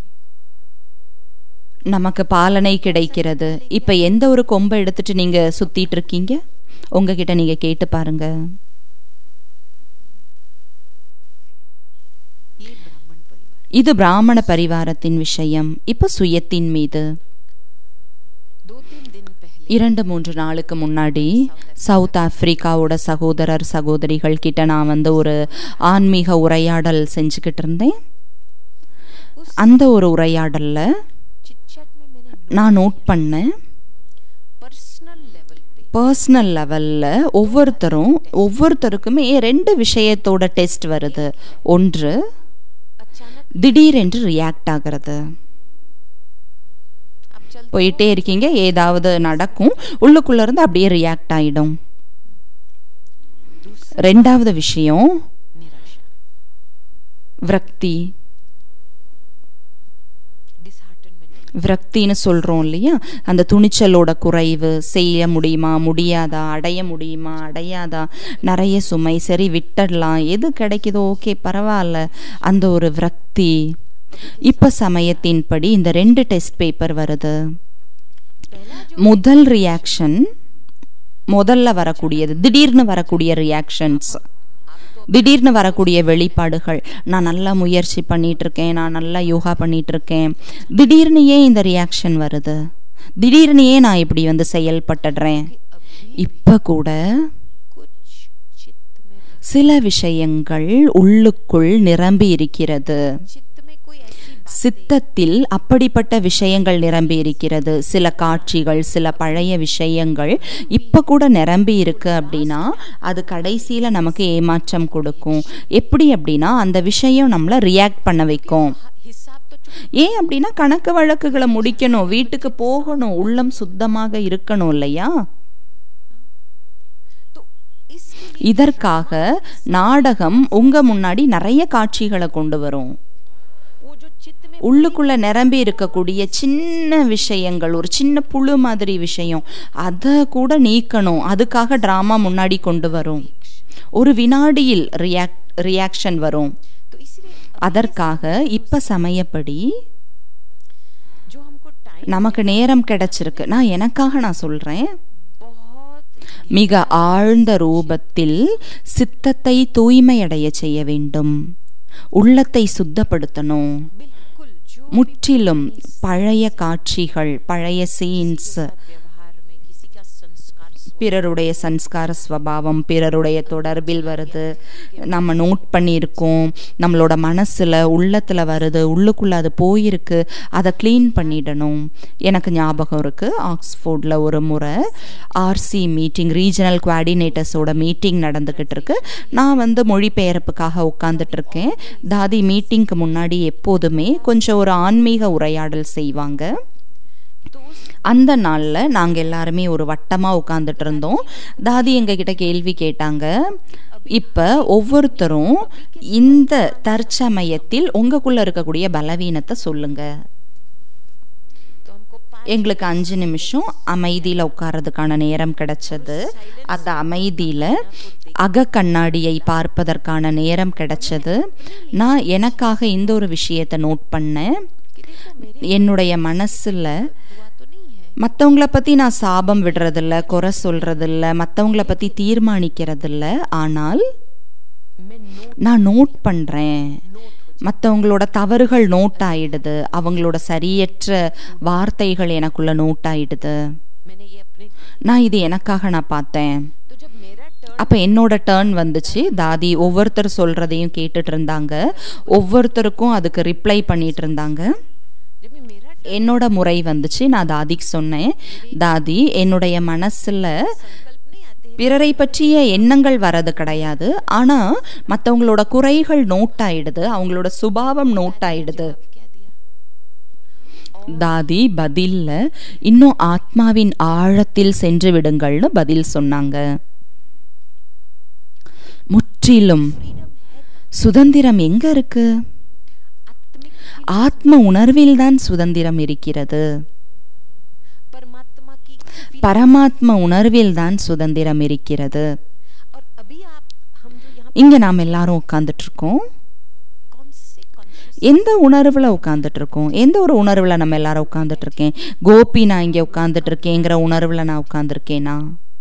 Speaker 2: मिलेगी
Speaker 1: நமக்கு பாலனை கிடைக்கிறது இப்ப எந்த ஒரு கொம்பை எடுத்துட்டு நீங்க சுத்திட்டு இருக்கீங்க உங்ககிட்ட நீங்க கேட்டு பாருங்க
Speaker 2: ये ब्राह्मण परिवार
Speaker 1: இது பிராமண பரிவாரத்தின் விஷயம் இப்ப சுயத்தின் மீது
Speaker 2: दो तीन दिन पहले
Speaker 1: இரண்டு மூன்று நாளுக்கு முன்னாடி சவுத் ஆப்பிரிக்காவோட சகோதரர் சகோதரிகள் கிட்ட நான் வந்து ஒரு ஆன்மீக உரையாடல் செஞ்சுக்கிட்டு இருந்தேன் அந்த ஒரு உரையாடல்ல
Speaker 2: चिटचैट में मैंने
Speaker 1: நான் நோட் பண்ணேன்
Speaker 2: पर्सनल लेवल पे
Speaker 1: பர்சனல் லெவலில் ஒவ்வொருத்தரும் ஒவ்வொருத்தருக்குமே ரெண்டு விஷயத்தோட டெஸ்ட் வருது ஒன்று
Speaker 2: अचानक
Speaker 1: திடீரென்று ரியாக்ட் ஆகிறது
Speaker 2: आप चलते
Speaker 1: போயிட்டே இருக்கீங்க ஏதாவது நடக்கும் உள்ளுக்குள்ள இருந்து அப்படியே ரியாக்ட் ஆயிடும் ரெண்டாவது விஷயம்
Speaker 2: निराशा
Speaker 1: விரக்தி
Speaker 2: डिसहार्टनमेंट
Speaker 1: விரக்தின்னு சொல்றோம் இல்லையா அந்த துணிச்சலோட குறைவு செய்ய முடியுமா முடியாதா அடைய முடியுமா அடையாதா நிறைய சுமை சரி விட்டுடலாம் எது கிடைக்குதோ ஓகே பரவாயில்ல அந்த ஒரு விரக்தி இப்ப சமயத்தின்படி இந்த ரெண்டு டெஸ்ட் பேப்பர் வருது
Speaker 2: पहला जो
Speaker 1: முதல் ரியாக்ஷன் முதல்ல வரக்கூடியது திடீர்னு வரக்கூடிய ரியாக்ஷன்ஸ் திடீர்னு வரக்கூடிய வெளிப்பாடுகள் நான் நல்லா முயற்சி பண்ணிட்டு இருக்கேன் நான் நல்லா யோகா பண்ணிட்டு இருக்கேன் திடீர்னு ஏன் இந்த ரியாக்ஷன் வருது திடீர்னு ஏன் நான் இப்படி வந்து செயல்பட்டுடுறேன் இப்ப கூட
Speaker 2: कुछ चित्त में
Speaker 1: சில விஷயங்கள் உள்ளுக்குள் நிரம்பி இருக்கிறது
Speaker 2: चित्त में कोई ऐसी बात
Speaker 1: சித்தத்தில் அப்படிப்பட்ட விஷயங்கள் நிரம்பி இருக்கிறது சில காட்சிகள் சில பழைய விஷயங்கள் இப்ப கூட நிரம்பி இருக்கு அப்படின்னா அது கடைசியில நமக்கு ஏமாற்றம் கொடுக்கும் எப்படி அப்படின்னா அந்த விஷயம் நம்மள ரியாக்ட் பண்ண வைக்கும்
Speaker 2: हिसाब तो चुप
Speaker 1: ஏன் அப்படின்னா கணக்கு வழக்குகளை முடிக்கணும் வீட்டுக்கு போகணும் உள்ளம் சுத்தமாக இருக்கணும் இல்லையா
Speaker 2: तो इसके लिए
Speaker 1: இதற்காக நாடகம் உங்க முன்னாடி நிறைய காட்சிகளை கொண்டு வரும்
Speaker 2: वो जो चित्त में
Speaker 1: உள்ளுக்குள்ள நிரம்பி இருக்கக்கூடிய சின்ன விஷயங்கள் ஒரு சின்ன புழு மாதிரி விஷயம் அதை கூட நீக்கணும் அதுக்காக டிராமா முன்னாடி கொண்டு வரும் ஒரு வினாடியில் ரியாக்ட் ரியாக்ஷன் வரும்
Speaker 2: तो इसलिए
Speaker 1: அதற்காக இப்ப சமயப்படி
Speaker 2: जो हमको टाइम
Speaker 1: நமக்கு நேரம் கிடைச்சிருக்கு நான் எனக்காக நான் சொல்றேன்
Speaker 2: बहुत
Speaker 1: மிக ஆழ்ந்த ரூபத்தில் சித்தத்தை தூய்மையடைய செய்ய வேண்டும் உள்ளத்தை சுத்தப்படுத்தணும்
Speaker 2: बिल्कुल जो
Speaker 1: முற்றிலும் பழைய காட்சிகள் பழைய சீன்ஸ்
Speaker 2: व्यवहार में किसी का संस्कार स्व-
Speaker 1: பிறருடைய சன்ஸ்கார ஸ்வபாவம் பிறருடைய தொடர்பில் வருது நம்ம நோட் பண்ணியிருக்கோம் நம்மளோட மனசில் உள்ளத்தில் வருது உள்ளுக்குள்ளே அது போயிருக்கு அதை க்ளீன் பண்ணிடணும் எனக்கு ஞாபகம் இருக்குது ஆக்ஸ்ஃபோர்டில் ஒரு முறை ஆர்சி மீட்டிங் ரீஜனல் குவாடினேட்டர்ஸோட மீட்டிங் நடந்துக்கிட்டு இருக்கு நான் வந்து மொழிபெயர்ப்புக்காக உட்காந்துட்டு இருக்கேன் தாதி மீட்டிங்க்கு முன்னாடி எப்போதுமே கொஞ்சம் ஒரு ஆன்மீக உரையாடல் செய்வாங்க
Speaker 2: तो
Speaker 1: அந்த நாளில் நாங்கள் எல்லாருமே ஒரு வட்டமாக உட்காந்துட்டு இருந்தோம் தாதி எங்ககிட்ட கேள்வி கேட்டாங்க இப்போ ஒவ்வொருத்தரும் இந்த தற்சமயத்தில் உங்களுக்குள்ள இருக்கக்கூடிய பலவீனத்தை சொல்லுங்க
Speaker 2: तो हमको पाँच
Speaker 1: எங்களுக்கு அஞ்சு நிமிஷம் அமைதியில் உட்கார்றதுக்கான நேரம் கிடைச்சது அந்த அமைதியில் அக கண்ணாடியை பார்ப்பதற்கான நேரம் கிடைச்சது நான் எனக்காக இந்த ஒரு விஷயத்தை நோட் பண்ணேன்
Speaker 2: कि देखो मेरी
Speaker 1: என்னுடைய மனசில்
Speaker 2: दुआ तो नहीं है
Speaker 1: மற்றவங்கள பற்றி நான் சாபம் விடுறதில்ல குறை சொல்கிறதில்ல மற்றவங்கள பற்றி தீர்மானிக்கிறதில்ல ஆனால்
Speaker 2: मैं नोट
Speaker 1: நான் நோட் பண்ணுறேன்
Speaker 2: नोट हो
Speaker 1: மற்றவங்களோட தவறுகள் நோட் ஆயிடுது அவங்களோட சரியற்ற வார்த்தைகள் எனக்குள்ள நோட் ஆயிடுது
Speaker 2: मैंने ये अपने
Speaker 1: நான் இது எனக்காக நான் பார்த்தேன்
Speaker 2: तो जब मेरा टर्न
Speaker 1: அப்போ என்னோட டேர்ன் வந்துச்சு தாதி ஒவ்வொருத்தர் சொல்கிறதையும் கேட்டுட்டு இருந்தாங்க ஒவ்வொருத்தருக்கும் அதுக்கு ரிப்ளை பண்ணிட்டு இருந்தாங்க
Speaker 2: जब ये मेरा turn
Speaker 1: என்னோட முறை வந்துச்சு நான் தாதிக்கு சொன்னேன் தாதி என்னுடைய மனசில்
Speaker 2: संकल्प नहीं आते हैं
Speaker 1: பிறரை பற்றிய எண்ணங்கள் வரது கிடையாது ஆனால் மற்றவங்களோட குறைகள் நோட் ஆயிடுது அவங்களோட சுபாவம் நோட் ஆயிடுது
Speaker 2: क्या दिया
Speaker 1: தாதி பதில்ல இன்னும் ஆத்மாவின் ஆழத்தில் சென்று விடுங்கள்னு பதில் சொன்னாங்க முற்றிலும் சுதந்திரம் எங்க இருக்கு
Speaker 2: आत्मिक
Speaker 1: ஆத்ம உணர்வில்தான் சுதந்திரம் இருக்கிறது
Speaker 2: परमात्मा की फीलिंग
Speaker 1: பரமாத்ம உணர்வில்தான் சுதந்திரம் இருக்கிறது
Speaker 2: और अभी आप हम जो यहाँ
Speaker 1: இங்க நாம் எல்லாரும் உட்கார்ந்துட்டு இருக்கோம்
Speaker 2: कौन से कॉन्शियस
Speaker 1: எந்த உணர்வுல உட்கார்ந்துட்டு இருக்கோம் எந்த ஒரு உணர்வுல நம்ம எல்லாரும் உட்கார்ந்துட்டு இருக்கேன் கோபி நான் இங்க உட்கார்ந்துட்டு இருக்கேங்கிற உணர்வுல நான் உட்கார்ந்துருக்கேனா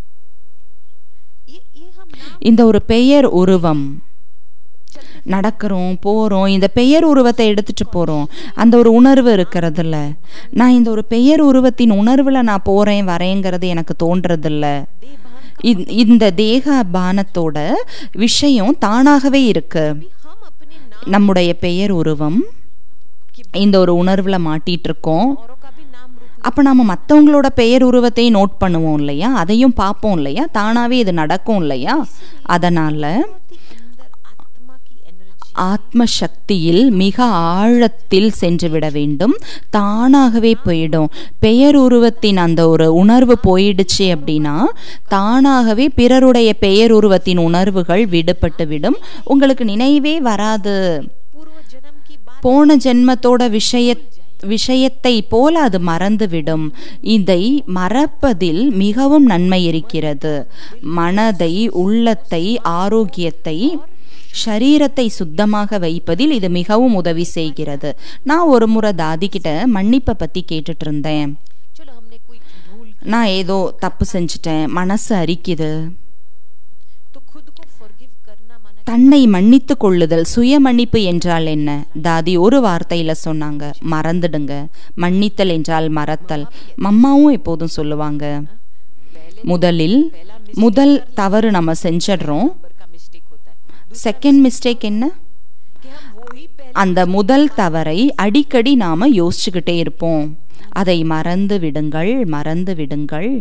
Speaker 2: ये ये हम नाम
Speaker 1: இந்த ஒரு பெயர் உருவம் நடக்கிறோம் போகிறோம் இந்த பெயர் உருவத்தை எடுத்துட்டு போகிறோம் அந்த ஒரு உணர்வு இருக்கிறதில்ல நான் இந்த ஒரு பெயர் உருவத்தின் உணர்வில் நான் போகிறேன் வரேங்கிறது எனக்கு தோன்றதில்ல
Speaker 2: देहभान
Speaker 1: இந்த- இந்த தேக பானத்தோட விஷயம் தானாகவே இருக்கு
Speaker 2: भी हम अपने नाम
Speaker 1: நம்முடைய பெயர் உருவம் இந்த ஒரு உணர்வில் மாட்டிட்டு இருக்கோம்
Speaker 2: औरों का भी नाम रूप
Speaker 1: அப்போ நம்ம மற்றவங்களோட பெயர் உருவத்தையும் நோட் பண்ணுவோம் இல்லையா அதையும் பார்ப்போம் இல்லையா தானாகவே இது நடக்கும் இல்லையா அதனால்
Speaker 2: बहुत ही अंदर आत्मा की एनर्जी
Speaker 1: ஆத்ம சக்தியில் மிக ஆழத்தில் சென்று விட வேண்டும் தானாகவே போயிடும் பெயர் உருவத்தின் அந்த ஒரு உணர்வு போயிடுச்சு அப்படின்னா தானாகவே பிறருடைய பெயர் உருவத்தின் உணர்வுகள் விடுபட்டு விடும் உங்களுக்கு நினைவே வராது
Speaker 2: पूर्व जन्म की बात
Speaker 1: போன ஜென்மத்தோட விஷய விஷயத்தை போல அது மறந்துவிடும் இதை மறப்பதில் மிகவும் நன்மை இருக்கிறது மனதை உள்ளத்தை ஆரோக்கியத்தை ஷரீரத்தை சுத்தமாக வைப்பதில் இது மிகவும் உதவி செய்கிறது நான் ஒரு முறை தாதி கிட்ட மன்னிப்பை பத்தி கேட்டுட்டு இருந்தேன்
Speaker 2: चलो हमने कोई भूल की
Speaker 1: நான் ஏதோ தப்பு செஞ்சுட்டேன் மனசு அரிக்குது
Speaker 2: तो खुद को फॉरगिव करना माना
Speaker 1: தன்னை மன்னித்து கொள்ளுதல் சுய மன்னிப்பு என்றால் என்ன தாதி ஒரு வார்த்தையில சொன்னாங்க மறந்துடுங்க மன்னித்தல் என்றால் மறத்தல் மம்மாவும் எப்போதும் சொல்லுவாங்க
Speaker 2: पहले
Speaker 1: முதலில் முதல் தவறு நம்ம செஞ்சிடுறோம்
Speaker 2: नंबर का मिस्टेक होता है
Speaker 1: செகண்ட் மிஸ்டேக் என்ன
Speaker 2: कि हम वो ही पहले
Speaker 1: அந்த முதல் தவறை அடிக்கடி நாம யோசிச்சுக்கிட்டே இருப்போம் அதை மறந்து விடுங்கள் மறந்து விடுங்கள்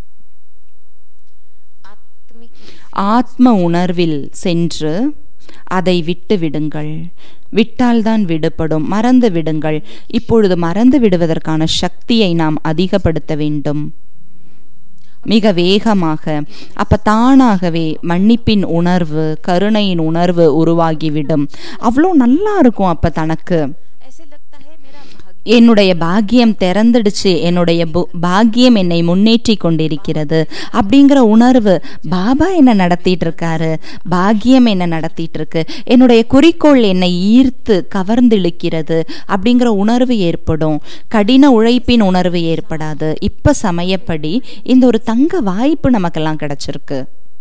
Speaker 2: आत्मिक
Speaker 1: ஆத்ம உணர்வில் சென்று அதை விட்டு விடுங்கள் விட்டால்தான் விடுபடும் மறந்து விடுங்கள் இப்பொழுது மறந்து விடுவதற்கான சக்தியை நாம் அதிகப்படுத்த வேண்டும் மிக வேகமாக அப்ப தானாகவே மன்னிப்பின் உணர்வு கருணையின் உணர்வு உருவாகிவிடும் அவ்வளோ நல்லா இருக்கும் அப்ப தனக்கு
Speaker 2: ऐसे लगता है मेरा भाग्य
Speaker 1: என்னுடைய பாக்கியம் திறந்துடுச்சு என்னுடைய பு- பாக்கியம் என்னை முன்னேற்றி கொண்டிருக்கிறது அப்படிங்கிற உணர்வு பாபா என்ன நடத்திட்டு இருக்காரு பாக்கியம் என்ன நடத்திட்டு இருக்கு என்னுடைய குறிக்கோள் என்னை ஈர்த்து கவர்ந்திழுக்கிறது அப்படிங்கிற உணர்வு ஏற்படும் கடின உழைப்பின் உணர்வு ஏற்படாது இப்ப சமயப்படி இந்த ஒரு தங்க வாய்ப்பு நமக்கெல்லாம் கிடைச்சிருக்கு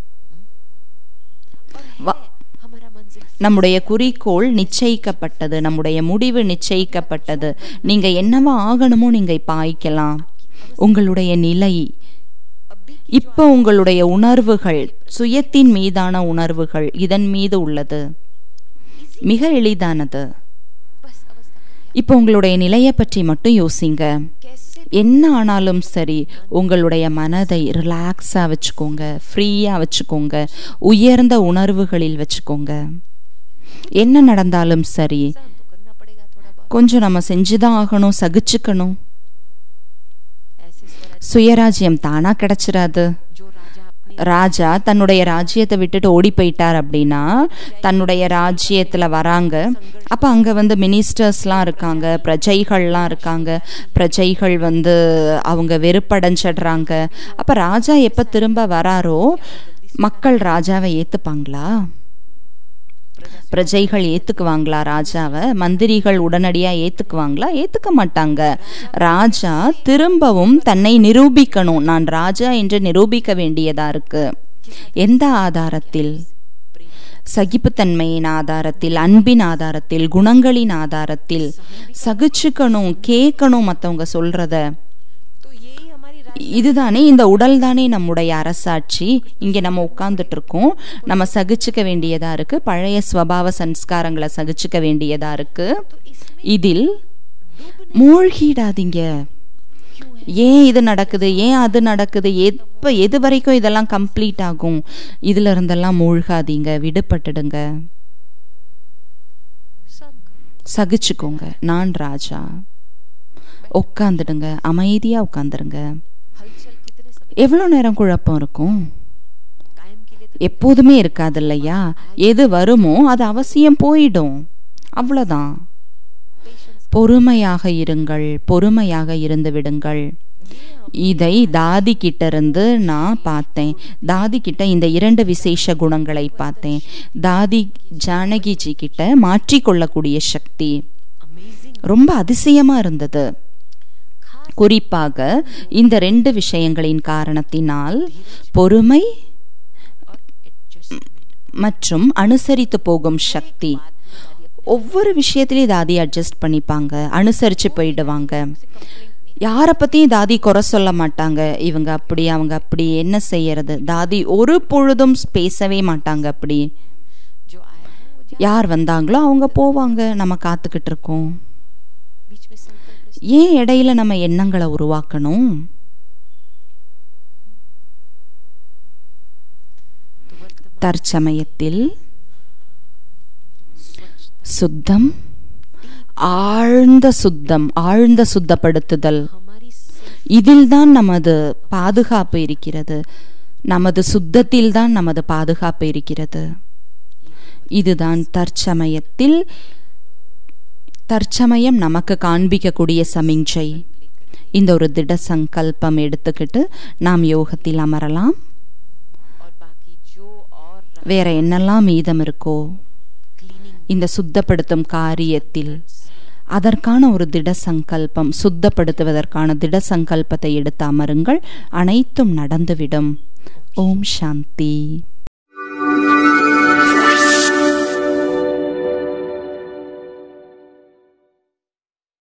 Speaker 2: और
Speaker 1: वा-
Speaker 2: है हमारा मंजिल
Speaker 1: நம்முடைய குறிக்கோள் நிச்சயிக்கப்பட்டது நம்முடைய முடிவு நிச்சயிக்கப்பட்டது நீங்க என்னவா ஆகணுமோ நீங்க இப்ப ஆயிக்கலாம் உங்களுடைய நிலை
Speaker 2: अभी
Speaker 1: இப்போ உங்களுடைய உணர்வுகள் சுயத்தின் மீதான உணர்வுகள் இதன் மீது உள்ளது மிக எளிதானது
Speaker 2: बस अवस्था
Speaker 1: இப்போ உங்களுடைய நிலையை பற்றி மட்டும் யோசிங்க
Speaker 2: कैसे
Speaker 1: என்ன ஆனாலும் சரி உங்களுடைய மனதை ரிலாக்ஸாக வச்சுக்கோங்க ஃப்ரீயாக வச்சுக்கோங்க உயர்ந்த உணர்வுகளில் வச்சுக்கோங்க என்ன நடந்தாலும் சரி
Speaker 2: सहन तो करना पड़ेगा थोड़ा बहुत
Speaker 1: கொஞ்சம் நம்ம செஞ்சுதான் ஆகணும் சகிச்சுக்கணும்
Speaker 2: ऐसे स्वराज
Speaker 1: சுயராஜ்யம் தானா கிடைச்சிராது
Speaker 2: जो राजा अपने
Speaker 1: ராஜா தன்னுடைய ராஜ்யத்தை விட்டுட்டு ஓடி போயிட்டார் அப்படின்னா தன்னுடைய ராஜ்யத்தில் வராங்க அப்போ அங்கே வந்து மினிஸ்டர்ஸ்லாம் இருக்காங்க பிரஜைகள்லாம் இருக்காங்க பிரஜைகள் வந்து அவங்க வெறுப்படைஞ்சிடுறாங்க அப்போ ராஜா எப்போ திரும்ப வராரோ மக்கள் ராஜாவை ஏற்றுப்பாங்களா பிரஜைகள் ஏத்துக்குவாங்களா ராஜாவை மந்திரிகள் உடனடியா ஏத்துக்குவாங்களா ஏத்துக்க மாட்டாங்க ராஜா திரும்பவும் தன்னை நிரூபிக்கணும் நான் ராஜா என்று நிரூபிக்க வேண்டியதா இருக்கு எந்த ஆதாரத்தில் சகிப்புத்தன்மையின் ஆதாரத்தில் அன்பின் ஆதாரத்தில் குணங்களின் ஆதாரத்தில் சகிச்சுக்கணும் கேட்கணும் மற்றவங்க சொல்றத
Speaker 2: तो यही हमारी राज
Speaker 1: இதுதானே இந்த உடல் தானே நம்முடைய அரசாட்சி இங்கே நம்ம உட்கார்ந்துட்டு இருக்கோம் நம்ம சகிச்சுக்க வேண்டியதா இருக்கு பழைய ஸ்வபாவ சன்ஸ்காரங்களை சகிச்சுக்க வேண்டியதா இருக்கு இதில் மூழ்கிடாதீங்க ஏன் இது நடக்குது ஏன் அது நடக்குது எப்போ எது வரைக்கும் இதெல்லாம் கம்ப்ளீட் ஆகும் இதுல இருந்தெல்லாம் மூழ்காதீங்க விடுபட்டுடுங்க
Speaker 2: संग
Speaker 1: சகிச்சுக்கோங்க நான் ராஜா உட்காந்துடுங்க அமைதியா உட்காந்துருங்க
Speaker 2: हलचल कितने समय
Speaker 1: எவ்வளோ நேரம் குழப்பம் இருக்கும்
Speaker 2: कायम के लिए तो
Speaker 1: எப்போதுமே இருக்காது இல்லையா எது வருமோ அது அவசியம் போயிடும் அவ்வளோதான் பொறுமையாக இருங்கள் பொறுமையாக இருந்து விடுங்கள் இதை தாதி கிட்ட இருந்து நான் பார்த்தேன் தாதி கிட்ட இந்த இரண்டு விசேஷ குணங்களை பார்த்தேன் தாதி ஜானகிஜி கிட்ட மாற்றிக்கொள்ளக்கூடிய சக்தி
Speaker 2: अमेजिंग
Speaker 1: ரொம்ப அதிசயமா இருந்தது குறிப்பாக இந்த ரெண்டு விஷயங்களின் காரணத்தினால் பொறுமை
Speaker 2: और एडजस्टमेंट
Speaker 1: மற்றும் அனுசரித்து போகும் சக்தி ஒவ்வொரு விஷயத்திலையும் தாதி அட்ஜஸ்ட் பண்ணிப்பாங்க அனுசரித்து போயிடுவாங்க யாரை பற்றியும் தாதி குறை சொல்ல மாட்டாங்க இவங்க அப்படி அவங்க அப்படி என்ன செய்யறது தாதி ஒரு பொழுதும் பேசவே மாட்டாங்க அப்படி
Speaker 2: जो आया है वो जा-
Speaker 1: யார் வந்தாங்களோ அவங்க போவாங்க நம்ம காத்துக்கிட்டு இருக்கோம்
Speaker 2: बीच में संकल्प
Speaker 1: ஏன் இடையில நம்ம எண்ணங்களை உருவாக்கணும்
Speaker 2: तो वर्तमान
Speaker 1: தற்சமயத்தில் சுத்தம் ஆழ்ந்த சுத்தம் ஆழ்ந்த சுத்தப்படுத்துதல்
Speaker 2: हमारी सेल्फ
Speaker 1: இதில்தான் நமது பாதுகாப்பு இருக்கிறது நமது சுத்தத்தில்தான் நமது பாதுகாப்பு இருக்கிறது இதுதான் தற்சமயத்தில் தற்சமயம் நமக்கு காண்பிக்கக்கூடிய சமிஞ்சை இந்த ஒரு திட சங்கல்பம் எடுத்துக்கிட்டு நாம் யோகத்தில் அமரலாம்
Speaker 2: और बाकी जो और
Speaker 1: வேற என்னெல்லாம் மீதம் இருக்கோ
Speaker 2: क्लीनिंग
Speaker 1: இந்த சுத்தப்படுத்தும் காரியத்தில் அதற்கான ஒரு திட சங்கல்பம் சுத்தப்படுத்துவதற்கான திட சங்கல்பத்தை எடுத்து அமருங்கள் அனைத்தும் நடந்துவிடும் ஓம் சாந்தி